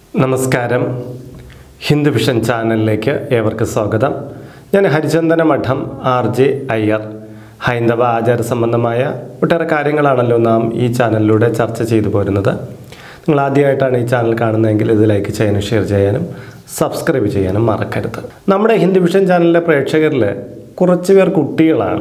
നമസ്കാരം ഹിന്ദു വിഷൻ ചാനലിലേക്ക് ഏവർക്ക് സ്വാഗതം ഞാൻ ഹരിചന്ദന മഠം ആർ ജെ അയ്യർ ഹൈന്ദവ ആചാര സംബന്ധമായ ഒട്ടേറെ കാര്യങ്ങളാണല്ലോ നാം ഈ ചാനലിലൂടെ ചർച്ച ചെയ്തു പോരുന്നത് നിങ്ങൾ ആദ്യമായിട്ടാണ് ഈ ചാനൽ കാണുന്നതെങ്കിൽ ഇത് ലൈക്ക് ചെയ്യാനും ഷെയർ ചെയ്യാനും സബ്സ്ക്രൈബ് ചെയ്യാനും മറക്കരുത് നമ്മുടെ ഹിന്ദു വിഷൻ ചാനലിലെ പ്രേക്ഷകരിൽ കുറച്ച് പേർ കുട്ടികളാണ്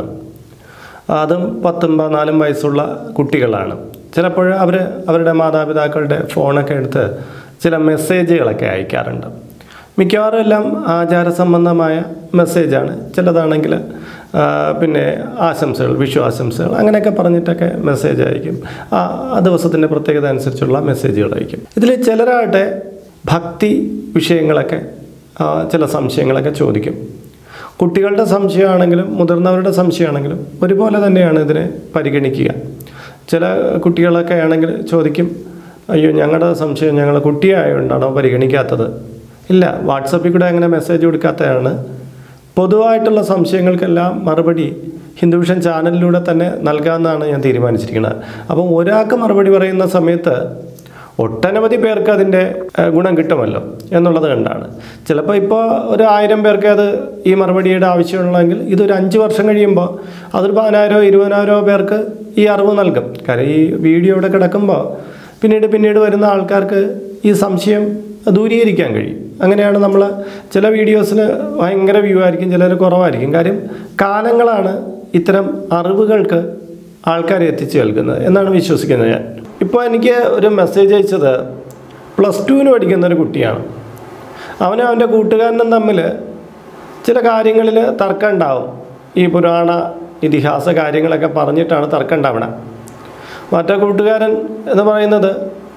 അതും പത്തും പതിനാലും വയസ്സുള്ള കുട്ടികളാണ് ചിലപ്പോൾ അവർ അവരുടെ മാതാപിതാക്കളുടെ ഫോണൊക്കെ എടുത്ത് ചില മെസ്സേജുകളൊക്കെ അയക്കാറുണ്ട് മിക്കവാറും എല്ലാം ആചാര സംബന്ധമായ മെസ്സേജാണ് ചിലതാണെങ്കിൽ ആ, പിന്നെ ആശംസകൾ വിഷു ആശംസകൾ അങ്ങനെയൊക്കെ പറഞ്ഞിട്ടൊക്കെ മെസ്സേജ് അയക്കും ആ ആ ദിവസത്തിൻ്റെ പ്രത്യേകത അനുസരിച്ചുള്ള മെസ്സേജുകൾ അയക്കും ഇതിൽ ചിലരാകട്ടെ ഭക്തി വിഷയങ്ങളൊക്കെ ആ, ചില സംശയങ്ങളൊക്കെ ചോദിക്കും കുട്ടികളുടെ സംശയമാണെങ്കിലും മുതിർന്നവരുടെ സംശയമാണെങ്കിലും ഒരുപോലെ തന്നെയാണ് ഇതിനെ പരിഗണിക്കുക ചില കുട്ടികളൊക്കെ ആണെങ്കിൽ ചോദിക്കും അയ്യോ ഞങ്ങളുടെ സംശയം ഞങ്ങൾ കുട്ടിയായതുകൊണ്ടാണോ പരിഗണിക്കാത്തത് ഇല്ല വാട്സപ്പിൽ കൂടെ അങ്ങനെ മെസ്സേജ് കൊടുക്കാത്തതാണ് പൊതുവായിട്ടുള്ള സംശയങ്ങൾക്കെല്ലാം മറുപടി ഹിന്ദു വിഷൻ ചാനലിലൂടെ തന്നെ നൽകാമെന്നാണ് ഞാൻ തീരുമാനിച്ചിരിക്കുന്നത് അപ്പം ഒരാൾക്ക് മറുപടി പറയുന്ന സമയത്ത് ഒട്ടനവധി പേർക്ക് അതിൻ്റെ ഏഹ്, ഗുണം കിട്ടുമല്ലോ എന്നുള്ളത് കണ്ടാണ് ചിലപ്പോൾ ഇപ്പോൾ ഒരു ആയിരം പേർക്ക് അത് ഈ മറുപടിയുടെ ആവശ്യമുള്ളെങ്കിൽ ഇതൊരു അഞ്ച് വർഷം കഴിയുമ്പോൾ അതൊരു പതിനായിരോ ഇരുപതിനായിരോ പേർക്ക് ഈ അറിവ് നൽകും കാരണം ഈ വീഡിയോ ഇവിടെ കിടക്കുമ്പോൾ പിന്നീട് പിന്നീട് വരുന്ന ആൾക്കാർക്ക് ഈ സംശയം ദൂരീകരിക്കാൻ കഴിയും അങ്ങനെയാണ് നമ്മൾ ചില വീഡിയോസിൽ ഭയങ്കര വ്യൂ ആയിരിക്കും ചിലർ കുറവായിരിക്കും കാര്യം കാലങ്ങളാണ് ഇത്തരം അറിവുകൾക്ക് ആൾക്കാരെ എത്തിച്ചു കേൾക്കുന്നത് എന്നാണ് വിശ്വസിക്കുന്നത് ഞാൻ ഇപ്പോൾ എനിക്ക് ഒരു മെസ്സേജ് അയച്ചത് പ്ലസ് ടുവിന് പഠിക്കുന്ന ഒരു കുട്ടിയാണ് അവനും അവൻ്റെ കൂട്ടുകാരനും തമ്മിൽ ചില കാര്യങ്ങളിൽ തർക്കം ഉണ്ടാവും ഈ പുരാണ ഇതിഹാസ കാര്യങ്ങളൊക്കെ പറഞ്ഞിട്ടാണ് തർക്കം ഉണ്ടാവണത് മറ്റേ കൂട്ടുകാരൻ എന്ന് പറയുന്നത്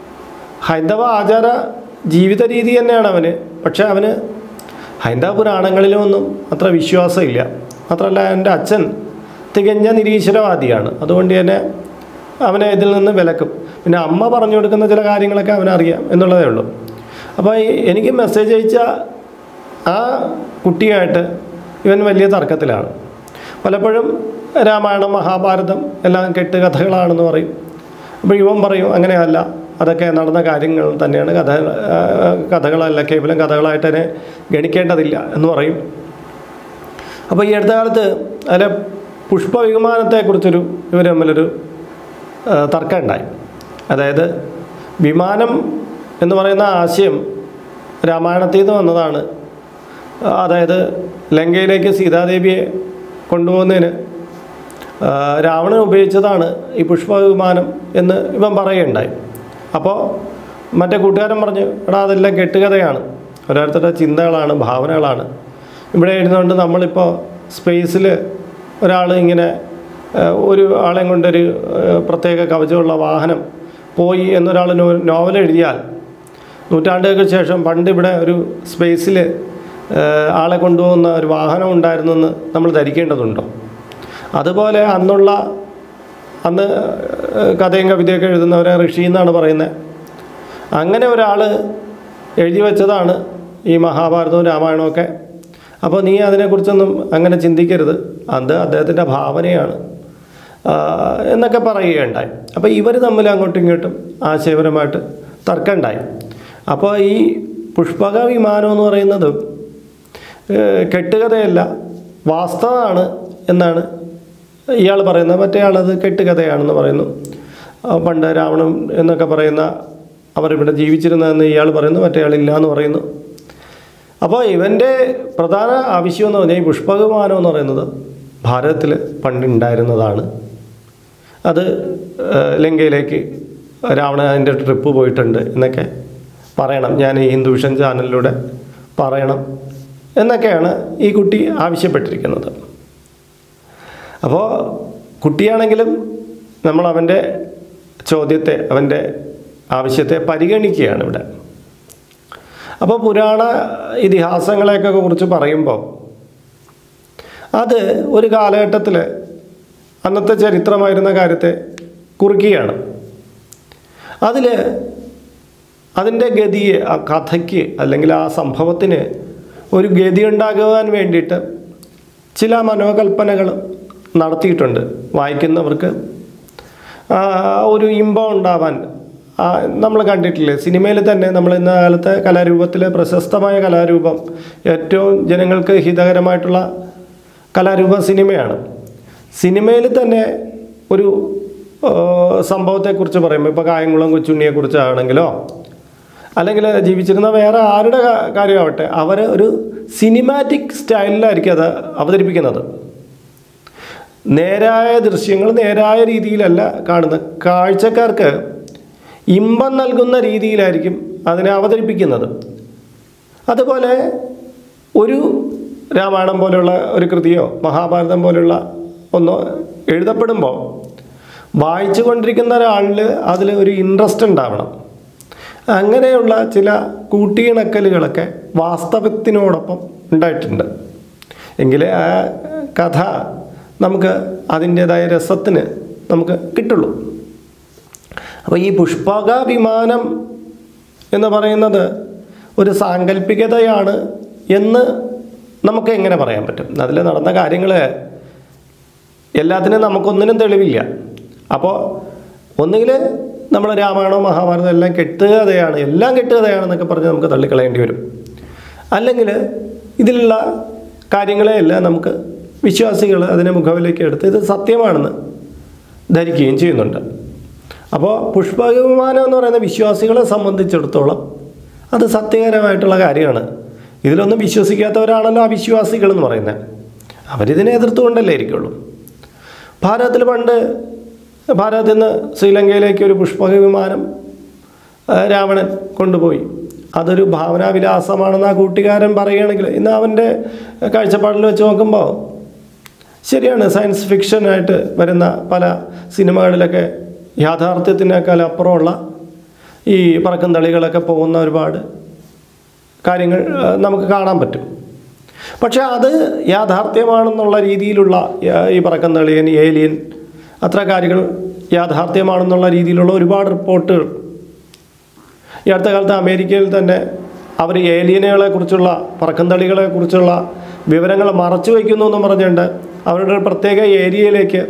ഹൈന്ദവ ആചാര ജീവിത രീതി തന്നെയാണ് അവന് പക്ഷേ അവന് ഹൈന്ദവ പുരാണങ്ങളിലൊന്നും അത്ര വിശ്വാസമില്ല മാത്രമല്ല എൻ്റെ അച്ഛൻ തികഞ്ഞ നിരീശ്വരവാദിയാണ് അതുകൊണ്ട് തന്നെ അവനെ ഇതിൽ നിന്ന് വിലക്കും പിന്നെ അമ്മ പറഞ്ഞു കൊടുക്കുന്ന ചില കാര്യങ്ങളൊക്കെ അവനറിയാം എന്നുള്ളതേ ഉള്ളൂ അപ്പോൾ ഈ എനിക്ക് മെസ്സേജ് അയച്ച ആ കുട്ടിയായിട്ട് ഇവൻ വലിയ തർക്കത്തിലാണ് പലപ്പോഴും രാമായണം മഹാഭാരതം എല്ലാം കെട്ടുകഥകളാണെന്ന് പറയും അപ്പോൾ ഇവൻ പറയും അങ്ങനെയല്ല അതൊക്കെ നടന്ന കാര്യങ്ങൾ തന്നെയാണ് കഥ ആ, കഥകളല്ല കേവലം കഥകളായിട്ട് തന്നെ ഗണിക്കേണ്ടതില്ല എന്ന് പറയും അപ്പോൾ ഈ അടുത്ത കാലത്ത് അതിലെ പുഷ്പവിമാനത്തെക്കുറിച്ചൊരു ഇവർ തമ്മിലൊരു ആ, തർക്കം ഉണ്ടായി അതായത് വിമാനം എന്ന് പറയുന്ന ആശയം രാമായണത്തിൽ നിന്ന് വന്നതാണ് അതായത് ലങ്കയിലേക്ക് സീതാദേവിയെ കൊണ്ടുപോകുന്നതിന് ആ, രാവണൻ ഉപയോഗിച്ചതാണ് ഈ പുഷ്പവിമാനം എന്ന് ഇവൻ പറയുകയുണ്ടായി അപ്പോൾ മറ്റേ കൂട്ടുകാരൻ പറഞ്ഞു എടാ അതെല്ലാം കെട്ടുകഥയാണ് ഓരോരുത്തരുടെ ചിന്തകളാണ് ഭാവനകളാണ് ഇവിടെ ഇരുന്നുകൊണ്ട് നമ്മളിപ്പോൾ സ്പേസിൽ ഒരാൾ ഇങ്ങനെ ആ, ഒരു ആളെയും കൊണ്ടൊരു ആ, പ്രത്യേക കവചമുള്ള വാഹനം പോയി എന്നൊരാൾ നോ- നോവൽ എഴുതിയാൽ നൂറ്റാണ്ടുകൾക്ക് ശേഷം പണ്ട് ഇവിടെ ഒരു സ്പേസിൽ ആളെ കൊണ്ടുപോകുന്ന ഒരു വാഹനം ഉണ്ടായിരുന്നെന്ന് നമ്മൾ ധരിക്കേണ്ടതുണ്ടോ അതുപോലെ അന്നുള്ള അന്ന് ഏഹ്, കഥയും കവിതയൊക്കെ എഴുതുന്നവരെ ഋഷി എന്നാണ് പറയുന്നത് അങ്ങനെ ഒരാൾ എഴുതി വെച്ചതാണ് ഈ മഹാഭാരതവും രാമായണവും ഒക്കെ അപ്പോൾ നീ അതിനെക്കുറിച്ചൊന്നും അങ്ങനെ ചിന്തിക്കരുത് അത് അദ്ദേഹത്തിൻ്റെ ഭാവനയാണ് ആ, എന്നൊക്കെ പറയുകയുണ്ടായി അപ്പോൾ ഇവർ തമ്മിൽ അങ്ങോട്ടും ഇങ്ങോട്ടും ആശയപരമായിട്ട് തർക്കമുണ്ടായി അപ്പോൾ ഈ പുഷ്പക വിമാനം എന്ന് പറയുന്നത് ഏഹ്, കെട്ടുകഥയല്ല വാസ്തവമാണ് എന്നാണ് ഇയാൾ പറയുന്നത് മറ്റേ ആളത് കെട്ടുകഥയാണെന്ന് പറയുന്നു ആ, പണ്ട് രാവണൻ എന്നൊക്കെ പറയുന്ന അവരിവിടെ ജീവിച്ചിരുന്നതെന്ന് ഇയാൾ പറയുന്നു മറ്റേ ആളില്ല എന്ന് പറയുന്നു അപ്പോൾ ഇവൻ്റെ പ്രധാന ആവശ്യം എന്ന് പറഞ്ഞാൽ ഈ പുഷ്പവിമാനം എന്ന് പറയുന്നത് ഭാരതത്തിൽ പണ്ടുണ്ടായിരുന്നതാണ് അത് ഏഹ്, ലങ്കയിലേക്ക് രാവണൻ അതിൻ്റെ ട്രിപ്പ് പോയിട്ടുണ്ട് എന്നൊക്കെ പറയണം ഞാൻ ഈ ഹിന്ദു വിഷൻ ചാനലിലൂടെ പറയണം എന്നൊക്കെയാണ് ഈ കുട്ടി ആവശ്യപ്പെട്ടിരിക്കുന്നത് അപ്പോൾ കുട്ടിയാണെങ്കിലും നമ്മൾ അവൻ്റെ ചോദ്യത്തെ അവൻ്റെ ആവശ്യത്തെ പരിഗണിക്കുകയാണ് ഇവിടെ അപ്പോൾ പുരാണ ഇതിഹാസങ്ങളെയൊക്കെ കുറിച്ച് പറയുമ്പോൾ അത് ഒരു കാലഘട്ടത്തിൽ അന്നത്തെ ചരിത്രമായിരുന്ന കാര്യത്തെ കുറിക്കുകയാണ് അതിൽ അതിൻ്റെ ഗതിയെ ആ കഥയ്ക്ക് അല്ലെങ്കിൽ ആ സംഭവത്തിന് ഒരു ഗതി ഉണ്ടാകുവാൻ വേണ്ടിയിട്ട് ചില മനോകൽപ്പനകൾ നടത്തിയിട്ടുണ്ട് വായിക്കുന്നവർക്ക് ആ, ഒരു ഇമ്പം ഉണ്ടാവാൻ നമ്മൾ കണ്ടിട്ടില്ലേ സിനിമയിൽ തന്നെ നമ്മൾ ഇന്ന കാലത്തെ കലാരൂപത്തിലെ പ്രശസ്തമായ കലാരൂപം ഏറ്റവും ജനങ്ങൾക്ക് ഹിതകരമായിട്ടുള്ള കലാരൂപം സിനിമയാണ് സിനിമയിൽ തന്നെ ഒരു ആ, സംഭവത്തെക്കുറിച്ച് പറയുമ്പോൾ ഇപ്പോൾ കായംകുളം കൊച്ചുണ്ണിയെക്കുറിച്ചാണെങ്കിലോ അല്ലെങ്കിൽ ജീവിച്ചിരുന്ന വേറെ ആരുടെ കാ- കാര്യമാവട്ടെ അവർ ഒരു സിനിമാറ്റിക് സ്റ്റൈലിലായിരിക്കും അത് അവതരിപ്പിക്കുന്നത് നേരായ ദൃശ്യങ്ങൾ നേരായ രീതിയിലല്ല കാണുന്നത് കാഴ്ചക്കാർക്ക് ഇമ്പം നൽകുന്ന രീതിയിലായിരിക്കും അതിനെ അവതരിപ്പിക്കുന്നത് അതുപോലെ ഒരു രാമായണം പോലെയുള്ള ഒരു കൃതിയോ മഹാഭാരതം പോലെയുള്ള ഒന്നോ എഴുതപ്പെടുമ്പോൾ വായിച്ചു കൊണ്ടിരിക്കുന്ന ഒരാളിൽ അതിൽ ഒരു ഇൻട്രസ്റ്റ് ഉണ്ടാവണം അങ്ങനെയുള്ള ചില കൂട്ടിയിണക്കലുകളൊക്കെ വാസ്തവത്തിനോടൊപ്പം ഉണ്ടായിട്ടുണ്ട് എങ്കിലേ ആ കഥ നമുക്ക് അതിൻ്റേതായ രസത്തിന് നമുക്ക് കിട്ടുള്ളൂ അപ്പോൾ ഈ പുഷ്പക വിമാനം എന്ന് പറയുന്നത് ഒരു സാങ്കല്പികതയാണ് എന്ന് നമുക്ക് എങ്ങനെ പറയാൻ പറ്റും അതിൽ നടന്ന കാര്യങ്ങൾ എല്ലാത്തിനും നമുക്കൊന്നിനും തെളിവില്ല അപ്പോൾ ഒന്നുകിൽ നമ്മൾ രാമായണോ മഹാഭാരതം എല്ലാം കെട്ടുകഥയാണ് എല്ലാം കെട്ടുകഥയാണെന്നൊക്കെ പറഞ്ഞ് നമുക്ക് തള്ളിക്കളയേണ്ടി വരും അല്ലെങ്കിൽ ഇതിലുള്ള കാര്യങ്ങളെയെല്ലാം നമുക്ക് വിശ്വാസികൾ അതിനെ മുഖവിലേക്ക് എടുത്ത് ഇത് സത്യമാണെന്ന് ധരിക്കുകയും ചെയ്യുന്നുണ്ട് അപ്പോൾ പുഷ്പവിമാനം എന്ന് പറയുന്ന വിശ്വാസികളെ സംബന്ധിച്ചിടത്തോളം അത് സത്യകരമായിട്ടുള്ള കാര്യമാണ് ഇതിലൊന്നും വിശ്വസിക്കാത്തവരാണല്ലോ അവിശ്വാസികൾ എന്ന് പറയുന്നത് അവരിതിനെ എതിർത്തുകൊണ്ടല്ലേ ഇരിക്കുള്ളൂ ഭാരതത്തിൽ പണ്ട് ഭാരതത്തിൽ നിന്ന് ശ്രീലങ്കയിലേക്ക് ഒരു പുഷ്പക വിമാനം ആ, രാവണൻ കൊണ്ടുപോയി അതൊരു ഭാവനാവിലാസമാണെന്ന് ആ കൂട്ടുകാരൻ പറയുകയാണെങ്കിൽ ഇന്ന് അവൻ്റെ കാഴ്ചപ്പാടിൽ വെച്ച് നോക്കുമ്പോൾ ശരിയാണ് സയൻസ് ഫിക്ഷനായിട്ട് വരുന്ന പല സിനിമകളിലൊക്കെ യാഥാർത്ഥ്യത്തിനേക്കാൾ അപ്പുറമുള്ള ഈ പറക്കും തളികളൊക്കെ പോകുന്ന ഒരുപാട് കാര്യങ്ങൾ ആ, നമുക്ക് കാണാൻ പറ്റും പക്ഷേ അത് യാഥാർത്ഥ്യമാണെന്നുള്ള രീതിയിലുള്ള ആ, ഈ പറക്കും തളിയൻ ഏലിയൻ അത്ര കാര്യങ്ങൾ യാഥാർത്ഥ്യമാണെന്നുള്ള രീതിയിലുള്ള ഒരുപാട് റിപ്പോർട്ടുകൾ ഈ അടുത്ത കാലത്ത് അമേരിക്കയിൽ തന്നെ അവർ ഏലിയനുകളെ കുറിച്ചുള്ള പറക്കന്തളികളെ കുറിച്ചുള്ള വിവരങ്ങൾ മറച്ചു വയ്ക്കുന്നു എന്ന് പറഞ്ഞുകൊണ്ട് അവരുടെ ഒരു പ്രത്യേക ഏരിയയിലേക്ക്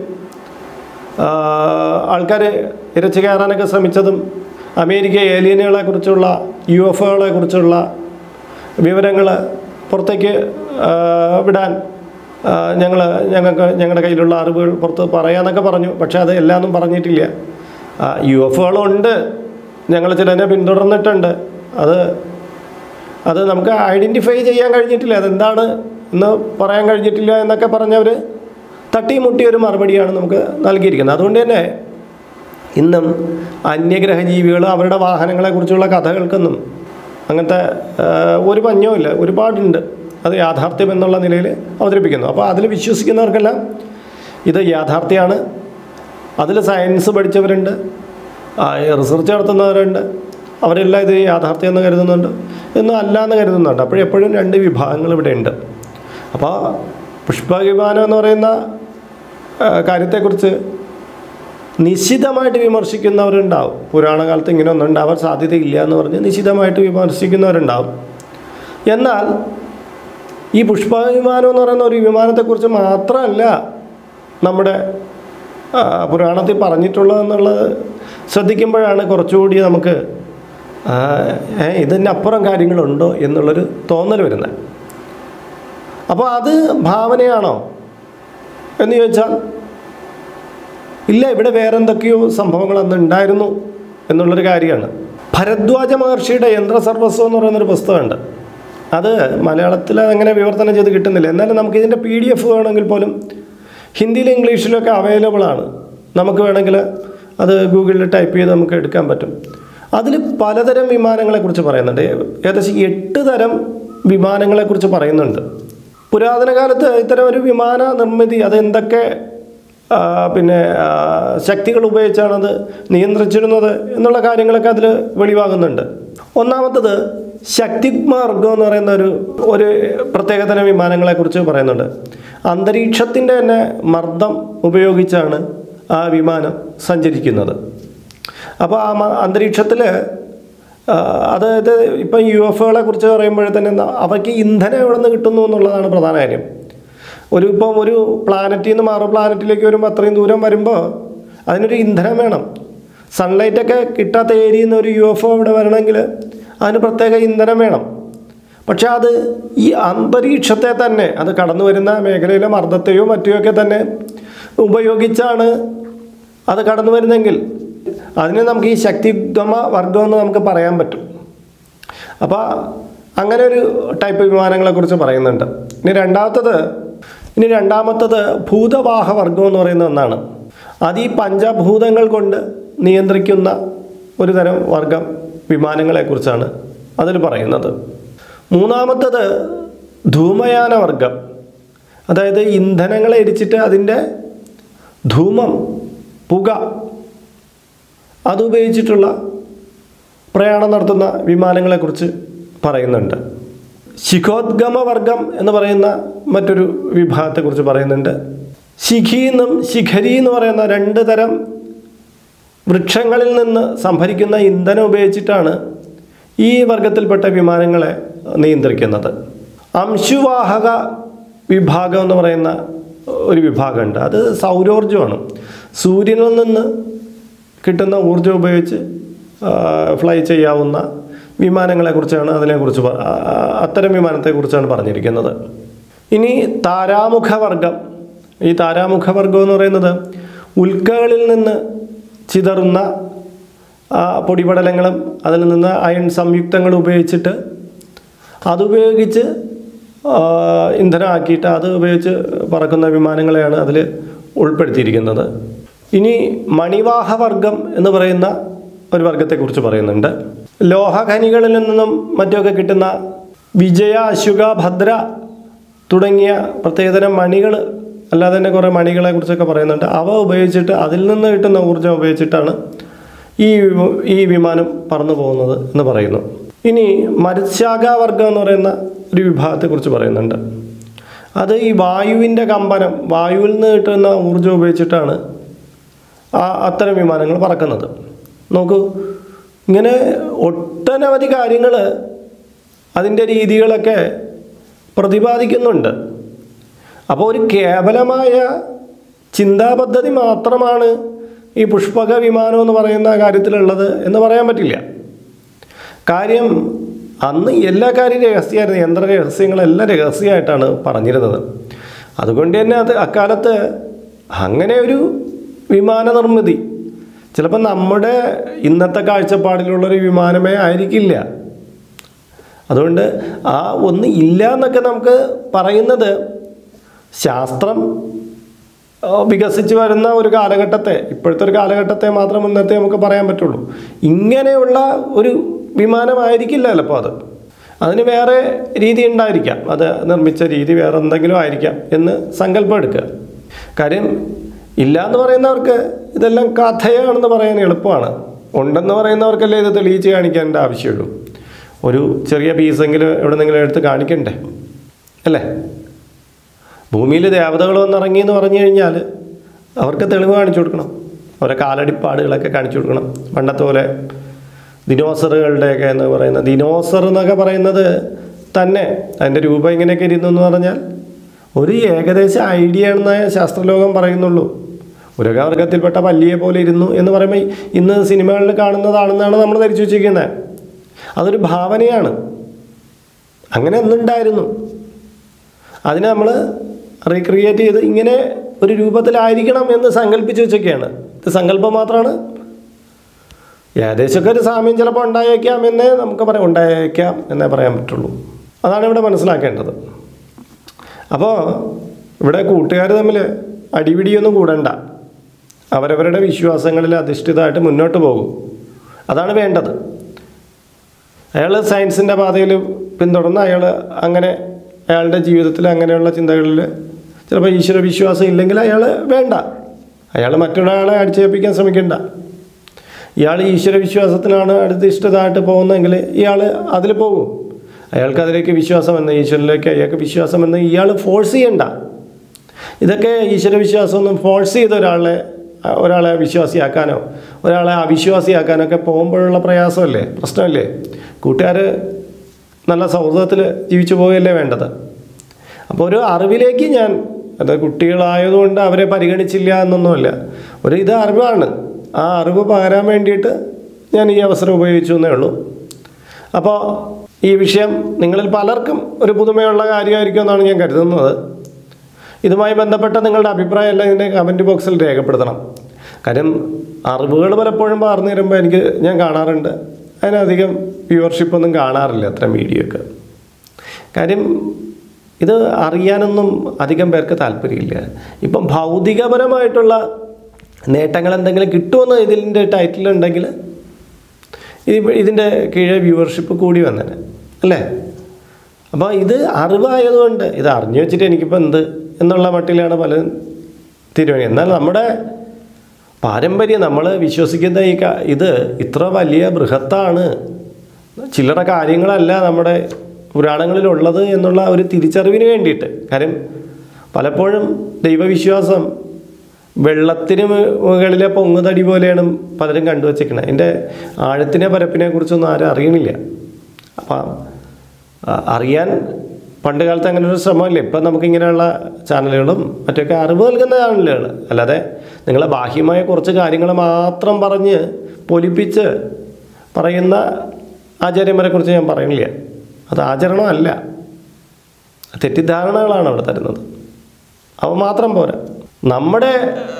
ആൾക്കാർ ഇരച്ചു കയറാനൊക്കെ ശ്രമിച്ചതും അമേരിക്ക ഏലിയനുകളെ കുറിച്ചുള്ള യു എഫ് ഒകളെ കുറിച്ചുള്ള വിവരങ്ങൾ പുറത്തേക്ക് ആ, വിടാൻ ഞങ്ങൾ ഞങ്ങൾക്ക് ഞങ്ങളുടെ കയ്യിലുള്ള അറിവുകൾ പുറത്ത് പറയാമെന്നൊക്കെ പറഞ്ഞു പക്ഷേ അത് എല്ലാമൊന്നും പറഞ്ഞിട്ടില്ല യു എഫ് ഒകളുണ്ട് ഞങ്ങൾ ചിലതിനെ പിന്തുടർന്നിട്ടുണ്ട് അത് അത് നമുക്ക് ഐഡൻറ്റിഫൈ ചെയ്യാൻ കഴിഞ്ഞിട്ടില്ല അതെന്താണ് എന്ന് പറയാൻ കഴിഞ്ഞിട്ടില്ല എന്നൊക്കെ പറഞ്ഞവർ തട്ടിമുട്ടി ഒരു മറുപടിയാണ് നമുക്ക് നൽകിയിരിക്കുന്നത് അതുകൊണ്ട് തന്നെ ഇന്നും അന്യഗ്രഹ ജീവികൾ അവരുടെ വാഹനങ്ങളെക്കുറിച്ചുള്ള കഥകൾക്കൊന്നും അങ്ങനത്തെ ആ, ഒരു പഞ്ഞവും ഇല്ല ഒരുപാടുണ്ട് അത് യാഥാർത്ഥ്യം എന്നുള്ള നിലയിൽ അവതരിപ്പിക്കുന്നു അപ്പോൾ അതിൽ വിശ്വസിക്കുന്നവർക്കെല്ലാം ഇത് യാഥാർത്ഥ്യമാണ് അതിൽ സയൻസ് പഠിച്ചവരുണ്ട് ആ, റിസർച്ച് നടത്തുന്നവരുണ്ട് അവരെല്ലാം ഇത് യാഥാർത്ഥ്യം എന്ന് കരുതുന്നുണ്ട് എന്നും അല്ല എന്ന് കരുതുന്നുണ്ട് അപ്പോഴെപ്പോഴും രണ്ട് വിഭാഗങ്ങൾ ഇവിടെ ഉണ്ട് അപ്പോൾ പുഷ്പവിമാനം എന്ന് പറയുന്ന ആ, കാര്യത്തെക്കുറിച്ച് നിശിതമായിട്ട് വിമർശിക്കുന്നവരുണ്ടാവും പുരാണകാലത്ത് ഇങ്ങനെ ഒന്നും ഉണ്ടാവാൻ സാധ്യതയില്ല എന്ന് പറഞ്ഞ് നിശിതമായിട്ട് വിമർശിക്കുന്നവരുണ്ടാവും എന്നാൽ ഈ പുഷ്പവിമാനം എന്ന് പറയുന്ന ഒരു വിമാനത്തെക്കുറിച്ച് മാത്രമല്ല നമ്മുടെ ആ, പുരാണത്തിൽ പറഞ്ഞിട്ടുള്ളതെന്നുള്ളത് ശ്രദ്ധിക്കുമ്പോഴാണ് കുറച്ചുകൂടി നമുക്ക് ആ, ഏ, ഇതിനപ്പുറം കാര്യങ്ങളുണ്ടോ എന്നുള്ളൊരു തോന്നൽ വരുന്നത് അപ്പോൾ അത് ഭാവനയാണോ എന്ന് ചോദിച്ചാൽ ഇല്ല ഇവിടെ വേറെ എന്തൊക്കെയോ സംഭവങ്ങൾ അന്ന് ഉണ്ടായിരുന്നു എന്നുള്ളൊരു കാര്യമാണ് ഭരദ്വാജ മഹർഷിയുടെ യന്ത്രസർവസ്വം എന്ന് പറയുന്നൊരു പുസ്തകമുണ്ട് അത് മലയാളത്തിൽ അങ്ങനെ വിവർത്തനം ചെയ്ത് കിട്ടുന്നില്ല എന്നാലും നമുക്ക് ഇതിൻ്റെ പി ഡി എഫ് വേണമെങ്കിൽ പോലും ഹിന്ദിയിലും ഇംഗ്ലീഷിലൊക്കെ അവൈലബിൾ ആണ് നമുക്ക് വേണമെങ്കിൽ അത് ഗൂഗിളിൽ ടൈപ്പ് ചെയ്ത് നമുക്ക് എടുക്കാൻ പറ്റും അതിൽ പലതരം വിമാനങ്ങളെക്കുറിച്ച് പറയുന്നുണ്ട് ഏകദേശം എട്ട് തരം വിമാനങ്ങളെക്കുറിച്ച് പറയുന്നുണ്ട് പുരാതന കാലത്ത് ഇത്തരം ഒരു വിമാന നിർമ്മിതി അത് എന്തൊക്കെ ആ, പിന്നെ ആ, ശക്തികൾ ഉപയോഗിച്ചാണ് അത് നിയന്ത്രിച്ചിരുന്നത് എന്നുള്ള കാര്യങ്ങളൊക്കെ അതിൽ വെളിവാകുന്നുണ്ട് ഒന്നാമത്തത് ശക്തിമാർഗം എന്ന് പറയുന്ന ഒരു ഒരു പ്രത്യേകതരം വിമാനങ്ങളെക്കുറിച്ച് പറയുന്നുണ്ട് അന്തരീക്ഷത്തിൻ്റെ തന്നെ മർദ്ദം ഉപയോഗിച്ചാണ് ആ വിമാനം സഞ്ചരിക്കുന്നത് അപ്പോൾ ആ മ- അന്തരീക്ഷത്തിൽ അതായത് ഇപ്പം യു എഫുകളെ കുറിച്ച് പറയുമ്പോഴേ തന്നെ ന- അവയ്ക്ക് ഇന്ധനം എവിടെ നിന്ന് കിട്ടുന്നു എന്നുള്ളതാണ് പ്രധാന കാര്യം ഒരു ഇപ്പം ഒരു പ്ലാനറ്റിൽ നിന്ന് മറു പ്ലാനറ്റിലേക്ക് വരുമ്പോൾ അത്രയും ദൂരം വരുമ്പോൾ അതിനൊരു ഇന്ധനം വേണം സൺലൈറ്റൊക്കെ കിട്ടാത്ത ഏരിയയിൽ നിന്ന് ഒരു യു എഫ് ഒ ഇവിടെ വരണമെങ്കിൽ അതിന് പ്രത്യേക ഇന്ധനം വേണം പക്ഷെ അത് ഈ അന്തരീക്ഷത്തെ തന്നെ അത് കടന്നു വരുന്ന മേഖലയിലെ മർദ്ദത്തെയോ മറ്റോ ഒക്കെ തന്നെ ഉപയോഗിച്ചാണ് അത് കടന്നു വരുന്നെങ്കിൽ അതിനെ നമുക്ക് ഈ ശക്തിഗമ വർഗം എന്ന് നമുക്ക് പറയാൻ പറ്റും അപ്പോൾ അങ്ങനെ ഒരു ടൈപ്പ് വിമാനങ്ങളെ കുറിച്ച് പറയുന്നുണ്ട് ഇനി രണ്ടാമത്തത് ഇനി രണ്ടാമത്തത് ഭൂതവാഹ വർഗം എന്ന് പറയുന്ന ഒന്നാണ് അത് ഈ പഞ്ചഭൂതങ്ങൾ കൊണ്ട് നിയന്ത്രിക്കുന്ന ഒരു തരം വർഗം വിമാനങ്ങളെക്കുറിച്ചാണ് അതിൽ പറയുന്നത് മൂന്നാമത്തത് ധൂമയാന വർഗം അതായത് ഇന്ധനങ്ങളെ എരിച്ചിട്ട് അതിൻ്റെ ധൂമം പുക അതുപയോഗിച്ചിട്ടുള്ള പ്രയാണം നടത്തുന്ന വിമാനങ്ങളെക്കുറിച്ച് പറയുന്നുണ്ട് ശിഖോദ്ഗമ വർഗം എന്ന് പറയുന്ന മറ്റൊരു വിഭാഗത്തെക്കുറിച്ച് പറയുന്നുണ്ട് ശിഖി എന്നും ശിഖരി എന്ന് പറയുന്ന രണ്ട് തരം വൃക്ഷങ്ങളിൽ നിന്ന് സംഭരിക്കുന്ന ഇന്ധനം ഉപയോഗിച്ചിട്ടാണ് ഈ വർഗത്തിൽപ്പെട്ട വിമാനങ്ങളെ നിയന്ത്രിക്കുന്നത് അംശുവാഹക വിഭാഗം എന്ന് പറയുന്ന ഒരു വിഭാഗമുണ്ട് അത് സൗരോർജ്ജമാണ് സൂര്യനിൽ നിന്ന് കിട്ടുന്ന ഊർജ്ജം ഉപയോഗിച്ച് ആ, ഫ്ലൈ ചെയ്യാവുന്ന വിമാനങ്ങളെക്കുറിച്ചാണ് അതിനെക്കുറിച്ച് പ- ആ, ആ, അത്തരം വിമാനത്തെക്കുറിച്ചാണ് പറഞ്ഞിരിക്കുന്നത് ഇനി താരാമുഖ വർഗം ഈ താരാമുഖ വർഗം എന്ന് പറയുന്നത് ഉൽക്കകളിൽ നിന്ന് ചിതറുന്ന ആ, പൊടിപടലങ്ങളും അതിൽ നിന്ന് അയൺ സംയുക്തങ്ങൾ ഉപയോഗിച്ചിട്ട് അതുപയോഗിച്ച് ആ, ഇന്ധനമാക്കിയിട്ട് അത് ഉപയോഗിച്ച് പറക്കുന്ന വിമാനങ്ങളെയാണ് അതിൽ ഉൾപ്പെടുത്തിയിരിക്കുന്നത് ഇനി മണിവാഹ വർഗം എന്ന് പറയുന്ന ഒരു വർഗത്തെക്കുറിച്ച് പറയുന്നുണ്ട് ലോഹഖനികളിൽ നിന്നും മറ്റുമൊക്കെ കിട്ടുന്ന വിജയ അശുക ഭദ്ര തുടങ്ങിയ പ്രത്യേകതരം മണികൾ അല്ലാതെ തന്നെ കുറേ മണികളെ കുറിച്ചൊക്കെ പറയുന്നുണ്ട് അവ ഉപയോഗിച്ചിട്ട് അതിൽ നിന്ന് കിട്ടുന്ന ഊർജ്ജം ഉപയോഗിച്ചിട്ടാണ് ഈ വി- ഈ വിമാനം പറന്നു പോകുന്നത് എന്ന് പറയുന്നു ഇനി മത്സ്യാകാവർഗം എന്ന് പറയുന്ന ഒരു വിഭാഗത്തെക്കുറിച്ച് പറയുന്നുണ്ട് അത് ഈ വായുവിൻ്റെ കമ്പനം വായുവിൽ നിന്ന് കിട്ടുന്ന ഊർജ്ജം ഉപയോഗിച്ചിട്ടാണ് ആ അത്തരം വിമാനങ്ങൾ പറക്കുന്നത് നോക്കൂ ഇങ്ങനെ ഒട്ടനവധി കാര്യങ്ങൾ അതിൻ്റെ രീതികളൊക്കെ പ്രതിപാദിക്കുന്നുണ്ട് അപ്പോൾ ഒരു കേവലമായ ചിന്താപദ്ധതി മാത്രമാണ് ഈ പുഷ്പക വിമാനം എന്ന് പറയുന്ന കാര്യത്തിലുള്ളത് എന്ന് പറയാൻ പറ്റില്ല കാര്യം അന്ന് എല്ലാ കാര്യം രഹസ്യമായിരുന്നു യന്ത്ര രഹസ്യങ്ങളെല്ലാം രഹസ്യമായിട്ടാണ് പറഞ്ഞിരുന്നത് അതുകൊണ്ട് തന്നെ അത് അക്കാലത്ത് അങ്ങനെ ഒരു വിമാന നിർമ്മിതി ചിലപ്പോൾ നമ്മുടെ ഇന്നത്തെ കാഴ്ചപ്പാടിലുള്ളൊരു വിമാനമേ ആയിരിക്കില്ല അതുകൊണ്ട് ആ ഒന്ന് ഇല്ല എന്നൊക്കെ നമുക്ക് പറയുന്നത് ശാസ്ത്രം ആ, വികസിച്ച് വരുന്ന ഒരു കാലഘട്ടത്തെ ഇപ്പോഴത്തെ ഒരു കാലഘട്ടത്തെ മാത്രം ഇന്നത്തെ നമുക്ക് പറയാൻ പറ്റുള്ളൂ ഇങ്ങനെയുള്ള ഒരു വിമാനമായിരിക്കില്ല ചിലപ്പോൾ അത് അതിന് വേറെ രീതി ഉണ്ടായിരിക്കാം അത് നിർമ്മിച്ച രീതി വേറെ എന്തെങ്കിലും ആയിരിക്കാം എന്ന് സങ്കല്പം എടുക്കുക കാര്യം ഇല്ല എന്ന് പറയുന്നവർക്ക് ഇതെല്ലാം കഥയാണെന്ന് പറയാൻ എളുപ്പമാണ് ഉണ്ടെന്ന് പറയുന്നവർക്കല്ലേ ഇത് തെളിയിച്ച് കാണിക്കേണ്ട ആവശ്യമുള്ളൂ ഒരു ചെറിയ പീസെങ്കിലും എവിടെന്നെങ്കിലും എടുത്ത് കാണിക്കണ്ടേ അല്ലേ ഭൂമിയിൽ ദേവതകൾ വന്നിറങ്ങി എന്ന് പറഞ്ഞു കഴിഞ്ഞാൽ അവർക്ക് തെളിവ് കാണിച്ചു കൊടുക്കണം അവരെ കാലടിപ്പാടുകളൊക്കെ കാണിച്ചു കൊടുക്കണം പണ്ടത്തെ പോലെ ദിനോസറുകളുടെയൊക്കെ എന്ന് പറയുന്ന ദിനോസർ എന്നൊക്കെ പറയുന്നത് തന്നെ അതിൻ്റെ രൂപം ഇങ്ങനെയൊക്കെ ഇരുന്നു എന്ന് പറഞ്ഞാൽ ഒരു ഏകദേശ ഐഡിയ ആണെന്ന് ശാസ്ത്രലോകം പറയുന്നുള്ളൂ ഉരകവർഗത്തിൽപ്പെട്ട പല്ലിയെ പോലെ ഇരുന്നു എന്ന് പറയുമ്പോൾ ഇന്ന് സിനിമകളിൽ കാണുന്നതാണെന്നാണ് നമ്മൾ ധരിച്ചു വച്ചിരിക്കുന്നത് അതൊരു ഭാവനയാണ് അങ്ങനെ ഒന്നുണ്ടായിരുന്നു അതിനെ നമ്മൾ റീക്രിയേറ്റ് ചെയ്ത് ഇങ്ങനെ ഒരു രൂപത്തിലായിരിക്കണം എന്ന് സങ്കല്പിച്ച് വെച്ചൊക്കെയാണ് ഇത് സങ്കല്പം മാത്രമാണ് ഏകദേശമൊക്കെ ഒരു സാമ്യം ചിലപ്പോൾ ഉണ്ടായേക്കാം എന്നേ നമുക്ക് പറയാം ഉണ്ടായേക്കാം എന്നേ പറയാൻ പറ്റുള്ളൂ അതാണ് ഇവിടെ മനസ്സിലാക്കേണ്ടത് അപ്പോൾ ഇവിടെ കൂട്ടുകാർ തമ്മിൽ അടിപിടിയൊന്നും കൂടണ്ട അവരവരുടെ വിശ്വാസങ്ങളിൽ അധിഷ്ഠിതമായിട്ട് മുന്നോട്ട് പോകും അതാണ് വേണ്ടത് അയാൾ സയൻസിൻ്റെ പാതയിൽ പിന്തുടർന്ന് അയാൾ അങ്ങനെ അയാളുടെ ജീവിതത്തിൽ അങ്ങനെയുള്ള ചിന്തകളിൽ ചിലപ്പോൾ ഈശ്വര വിശ്വാസം ഇല്ലെങ്കിൽ അയാൾ വേണ്ട അയാൾ മറ്റൊരാളെ അടിച്ചേൽപ്പിക്കാൻ ശ്രമിക്കണ്ട ഇയാൾ ഈശ്വര വിശ്വാസത്തിനാണ് അധിഷ്ഠിതമായിട്ട് പോകുന്നതെങ്കിൽ ഇയാൾ അതിൽ പോകും അയാൾക്ക് അതിലേക്ക് വിശ്വാസം എന്ന് ഈശ്വരനിലേക്ക് അയാൾക്ക് വിശ്വാസം എന്ന് ഇയാൾ ഫോഴ്സ് ചെയ്യണ്ട ഇതൊക്കെ ഈശ്വര വിശ്വാസമൊന്നും ഫോഴ്സ് ചെയ്ത ഒരാളെ ഒരാളെ വിശ്വാസിയാക്കാനോ ഒരാളെ അവിശ്വാസിയാക്കാനോ ഒക്കെ പോകുമ്പോഴുള്ള പ്രയാസമല്ലേ പ്രശ്നമല്ലേ കൂട്ടുകാർ നല്ല സൗഹൃദത്തിൽ ജീവിച്ചു പോവുകയല്ലേ വേണ്ടത് അപ്പോൾ ഒരു അറിവിലേക്ക് ഞാൻ അത് കുട്ടികളായതുകൊണ്ട് അവരെ പരിഗണിച്ചില്ല എന്നൊന്നുമല്ല ഒരു ഇത് അറിവാണ് ആ അറിവ് പകരാൻ വേണ്ടിയിട്ട് ഞാൻ ഈ അവസരം ഉപയോഗിച്ചു എന്നേ ഉള്ളൂ അപ്പോൾ ഈ വിഷയം നിങ്ങളിൽ പലർക്കും ഒരു പുതുമയുള്ള കാര്യമായിരിക്കും എന്നാണ് ഞാൻ കരുതുന്നത് ഇതുമായി ബന്ധപ്പെട്ട നിങ്ങളുടെ അഭിപ്രായം എല്ലാം ഇതിൻ്റെ കമൻറ്റ് ബോക്സിൽ രേഖപ്പെടുത്തണം കാര്യം അറിവുകൾ പലപ്പോഴും പറഞ്ഞു തരുമ്പോൾ എനിക്ക് ഞാൻ കാണാറുണ്ട് അതിനധികം വ്യൂവർഷിപ്പ് ഒന്നും കാണാറില്ല അത്തരം വീഡിയോ ഒക്കെ കാര്യം ഇത് അറിയാനൊന്നും അധികം പേർക്ക് താല്പര്യമില്ല ഇപ്പം ഭൗതികപരമായിട്ടുള്ള നേട്ടങ്ങൾ എന്തെങ്കിലും കിട്ടുമെന്ന് ഇതിൻ്റെ ടൈറ്റിലുണ്ടെങ്കിൽ ഇത് ഇതിൻ്റെ കീഴെ വ്യൂവർഷിപ്പ് കൂടി വന്നേനെ അല്ലേ അപ്പോൾ ഇത് അറിവായതുകൊണ്ട് ഇത് അറിഞ്ഞു വെച്ചിട്ട് എനിക്കിപ്പോൾ എന്ത് എന്നുള്ള മട്ടിലാണ് പലരും തീരുമാനം എന്നാൽ നമ്മുടെ പാരമ്പര്യം നമ്മൾ വിശ്വസിക്കുന്ന ഈ ക- ഇത് ഇത്ര വലിയ ബൃഹത്താണ് ചില്ലറ കാര്യങ്ങളല്ല നമ്മുടെ പുരാണങ്ങളിലുള്ളത് എന്നുള്ള ഒരു തിരിച്ചറിവിന് വേണ്ടിയിട്ട് കാര്യം പലപ്പോഴും ദൈവവിശ്വാസം വെള്ളത്തിന് മു- മുകളിലെ പൊങ്ങുതടി പോലെയാണ് പലരും കണ്ടുവച്ചേക്കുന്നത് അതിൻ്റെ ആഴത്തിനെ പരപ്പിനെ കുറിച്ചൊന്നും ആരും അറിയണില്ല അപ്പം ആ, അറിയാൻ പണ്ട് കാലത്ത് അങ്ങനെ ഒരു ശ്രമമില്ല ഇപ്പം നമുക്കിങ്ങനെയുള്ള ചാനലുകളും മറ്റൊക്കെ അറിവ് നൽകുന്ന ചാനലുകൾ അല്ലാതെ നിങ്ങളെ ബാഹ്യമായ കുറച്ച് കാര്യങ്ങൾ മാത്രം പറഞ്ഞ് പൊലിപ്പിച്ച് പറയുന്ന ആചാര്യന്മാരെ കുറിച്ച് ഞാൻ പറയുന്നില്ല അത് ആചരണമല്ല തെറ്റിദ്ധാരണകളാണ് അവിടെ തരുന്നത് അവ മാത്രം പോരാ നമ്മുടെ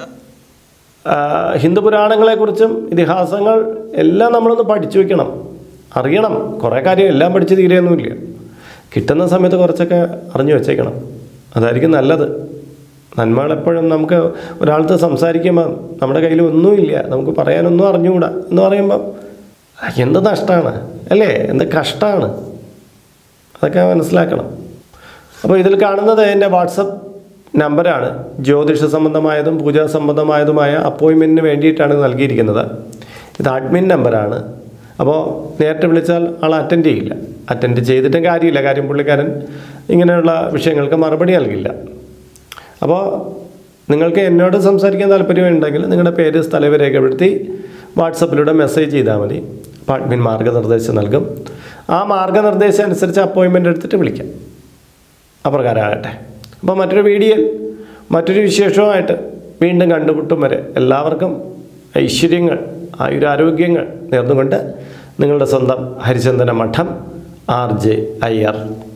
ആ, ഹിന്ദു പുരാണങ്ങളെക്കുറിച്ചും ഇതിഹാസങ്ങൾ എല്ലാം നമ്മളൊന്ന് പഠിച്ചു വെക്കണം അറിയണം കുറേ കാര്യം എല്ലാം പഠിച്ച് തീരെയൊന്നുമില്ല കിട്ടുന്ന സമയത്ത് കുറച്ചൊക്കെ അറിഞ്ഞു വെച്ചേക്കണം അതായിരിക്കും നല്ലത് നന്മകൾ എപ്പോഴും നമുക്ക് ഒരാളത്ത് സംസാരിക്കുമ്പോൾ നമ്മുടെ കയ്യിൽ ഒന്നുമില്ല നമുക്ക് പറയാനൊന്നും അറിഞ്ഞുകൂടാ എന്ന് പറയുമ്പം എന്ത് നഷ്ടമാണ് അല്ലേ എന്ത് കഷ്ടമാണ് അതൊക്കെ മനസ്സിലാക്കണം അപ്പോൾ ഇതിൽ കാണുന്നത് എൻ്റെ വാട്സപ്പ് നമ്പറാണ് ജ്യോതിഷ സംബന്ധമായതും പൂജാ സംബന്ധമായതുമായ അപ്പോയിൻമെൻറ്റിന് വേണ്ടിയിട്ടാണ് ഇത് നൽകിയിരിക്കുന്നത് ഇത് അഡ്മിൻ നമ്പറാണ് അപ്പോൾ നേരിട്ട് വിളിച്ചാൽ ആൾ അറ്റൻഡ് ചെയ്യില്ല അറ്റൻഡ് ചെയ്തിട്ടും കാര്യമില്ല കാര്യം പുള്ളിക്കാരൻ ഇങ്ങനെയുള്ള വിഷയങ്ങൾക്ക് മറുപടി നൽകില്ല അപ്പോൾ നിങ്ങൾക്ക് എന്നോട് സംസാരിക്കാൻ താല്പര്യമുണ്ടെങ്കിൽ നിങ്ങളുടെ പേര് സ്ഥലം രേഖപ്പെടുത്തി വാട്സപ്പിലൂടെ മെസ്സേജ് ചെയ്താൽ മതി അപ്പോൾ അഡ്മിൻ മാർഗ്ഗനിർദ്ദേശം നൽകും ആ മാർഗ്ഗനിർദ്ദേശം അനുസരിച്ച് അപ്പോയിൻമെൻ്റ് എടുത്തിട്ട് വിളിക്കാം അപ്രകാരമാകട്ടെ അപ്പോൾ മറ്റൊരു വീഡിയോയിൽ മറ്റൊരു വിശേഷവുമായിട്ട് വീണ്ടും കണ്ടുമുട്ടും വരെ എല്ലാവർക്കും ഐശ്വര്യങ്ങൾ ആയുരാരോഗ്യങ്ങൾ നേർന്നുകൊണ്ട് നിങ്ങളുടെ സ്വന്തം ഹരിചന്ദന മഠം ആർ ജെ അയ്യർ